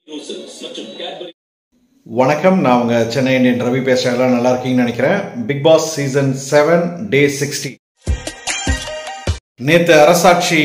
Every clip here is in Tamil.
ரோசன்ஸ் மற்றும் கேட்பரி வணக்கம் நான் உங்க சென்னை இந்தியன் ரவி பேசுறேன் எல்லாம் நல்லா இருக்கீங்கன்னு நினைக்கிறேன் Bigg Boss season seven day sixty நேற்று அரசாட்சி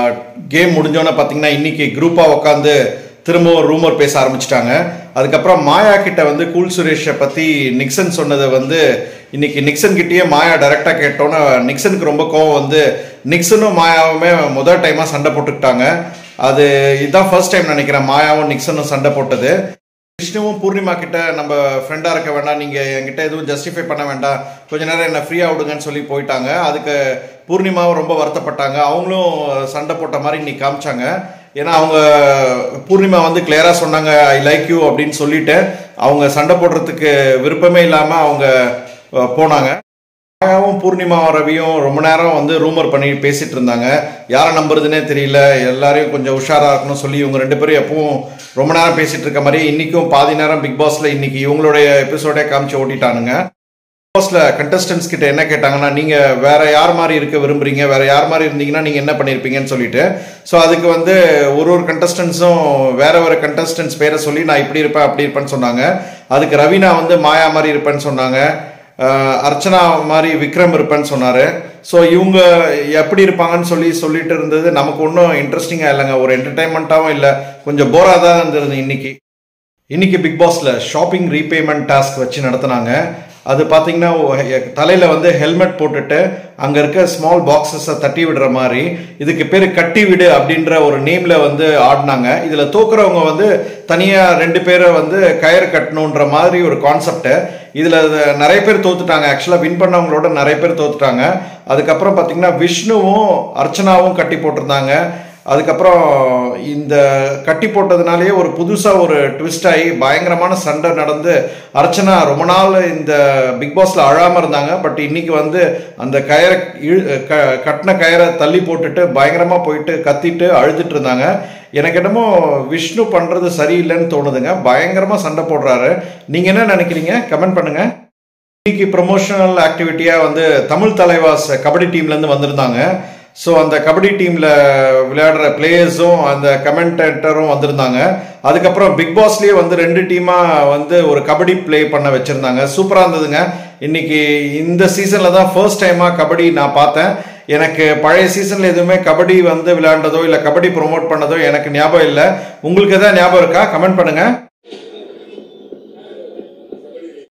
கேம் முடிஞ்சோன்னே பார்த்தீங்கன்னா இன்னைக்கு குரூப்பாக உட்காந்து திரும்பவும் ரூமர் பேச ஆரம்பிச்சிட்டாங்க அதுக்கப்புறம் மாயா கிட்ட வந்து கூல் சுரேஷை பற்றி நிக்சன் சொன்னதை வந்து இன்னைக்கு நிக்சன் கிட்டேயே மாயா டைரெக்டாக கேட்டோன்னே நிக்சனுக்கு ரொம்ப கோவம் வந்து நிக்சனும் மாயாவுமே முதல் டைமாக சண்டை போட்டுக்கிட்டாங்க அது இதுதான் ஃபர்ஸ்ட் டைம் நினைக்கிறேன் மாயாவும் நிக்சனும் சண்டை போட்டது விஷ்ணுவும் பூர்ணிமா கிட்ட நம்ம ஃப்ரெண்டாக இருக்க வேண்டாம் நீங்கள் என்கிட்ட எதுவும் ஜஸ்டிஃபை பண்ண வேண்டாம் கொஞ்ச நேரம் என்ன ஃப்ரீயாக விடுங்கன்னு சொல்லி போயிட்டாங்க அதுக்கு பூர்ணிமாவும் ரொம்ப வருத்தப்பட்டாங்க அவங்களும் சண்டை போட்ட மாதிரி இன்னைக்கு காமிச்சாங்க ஏன்னா அவங்க பூர்ணிமா வந்து கிளியராக சொன்னாங்க ஐ லைக் யூ அப்படின்னு சொல்லிட்டு அவங்க சண்டை போடுறதுக்கு விருப்பமே இல்லாமல் அவங்க அஹ், போனாங்க மாயாவும் பூர்ணிமா ரவியும் ரொம்ப நேரம் வந்து ரூமர் பண்ணி பேசிட்டு இருந்தாங்க யாரை நம்புறதுனே தெரியல எல்லாரையும் கொஞ்சம் உஷாரா இருக்கணும் சொல்லி இவங்க ரெண்டு பேரும் எப்பவும் ரொம்ப நேரம் பேசிட்டு இருக்க மாதிரி இன்னைக்கும் பாதி நேரம் பிக் பாஸ்ல இன்னைக்கு இவங்களுடைய எபிசோடே காமிச்சு ஓட்டிட்டானுங்க பிக் பாஸ்ல கண்டஸ்டன்ஸ் கிட்ட என்ன கேட்டாங்கன்னா நீங்க வேற யார் மாதிரி இருக்க விரும்புறீங்க வேற யார் மாதிரி இருந்தீங்கன்னா நீங்க என்ன பண்ணிருப்பீங்கன்னு சொல்லிட்டு ஸோ அதுக்கு வந்து ஒரு ஒரு கண்டஸ்டன்ஸும் வேற வேற கண்டஸ்டன்ஸ் பேரை சொல்லி நான் இப்படி இருப்பேன் அப்படி இருப்பேன்னு சொன்னாங்க அதுக்கு ரவீனா வந்து மாயா மாதிரி இருப்பேன்னு சொன்னாங்க அஹ் அர்ச்சனா மாதிரி விக்ரம் இருப்பேன்னு சொன்னாரு ஸோ இவங்க எப்படி இருப்பாங்கன்னு சொல்லி சொல்லிட்டு இருந்தது நமக்கு ஒன்றும் இன்ட்ரெஸ்டிங்காக இல்லைங்க ஒரு என்டர்டைன்மெண்ட்டாகவும் இல்லை கொஞ்சம் போராக தான் இருந்தது இன்னைக்கு இன்னைக்கு பிக் பாஸ்ல ஷாப்பிங் ரீபேமெண்ட் டாஸ்க் வச்சு நடத்துனாங்க அது பார்த்தீங்கன்னா தலையில் வந்து ஹெல்மெட் போட்டுட்டு அங்கே இருக்க ஸ்மால் பாக்ஸஸை தட்டி விடுற மாதிரி இதுக்கு பேர் கட்டி விடு அப்படின்ற ஒரு நேமில் வந்து ஆடினாங்க இதில் தோக்குறவங்க வந்து தனியாக ரெண்டு பேரை வந்து கயிறு கட்டணுன்ற மாதிரி ஒரு கான்செப்ட் இதில் நிறைய பேர் தோத்துட்டாங்க ஆக்சுவலாக வின் பண்ணவங்களோட நிறைய பேர் தோத்துட்டாங்க அதுக்கப்புறம் பார்த்தீங்கன்னா விஷ்ணுவும் அர்ச்சனாவும் கட்டி போட்டிருந்தாங்க அதுக்கப்புறம் இந்த கட்டி போட்டதுனாலேயே ஒரு புதுசாக ஒரு ட்விஸ்ட் ஆகி பயங்கரமான சண்டை நடந்து அர்ச்சனா ரொம்ப நாள் இந்த பிக் பாஸ்ல அழாமல் இருந்தாங்க பட் இன்னைக்கு வந்து அந்த கயரை இழு க கட்டின கயரை தள்ளி போட்டுட்டு பயங்கரமாக போயிட்டு கத்திட்டு அழுதுட்டு இருந்தாங்க எனக்கு என்னமோ விஷ்ணு பண்ணுறது சரியில்லைன்னு தோணுதுங்க பயங்கரமாக சண்டை போடுறாரு நீங்கள் என்ன நினைக்கிறீங்க கமெண்ட் பண்ணுங்க இன்னைக்கு ப்ரொமோஷனல் ஆக்டிவிட்டியாக வந்து தமிழ் தலைவாஸ் கபடி டீம்லேருந்து வந்திருந்தாங்க ஸோ அந்த கபடி டீமில் விளையாடுற பிளேயர்ஸும் அந்த கமெண்டேட்டரும் வந்திருந்தாங்க அதுக்கப்புறம் பிக் பாஸ்லேயே வந்து ரெண்டு டீமாக வந்து ஒரு கபடி ப்ளே பண்ண வச்சுருந்தாங்க சூப்பராக இருந்ததுங்க இன்னைக்கு இந்த சீசனில் தான் ஃபர்ஸ்ட் டைமாக கபடி நான் பார்த்தேன் எனக்கு பழைய சீசனில் எதுவுமே கபடி வந்து விளையாண்டதோ இல்லை கபடி ப்ரோமோட் பண்ணதோ எனக்கு ஞாபகம் இல்லை உங்களுக்கு எதாவது ஞாபகம் இருக்கா கமெண்ட் பண்ணுங்கள்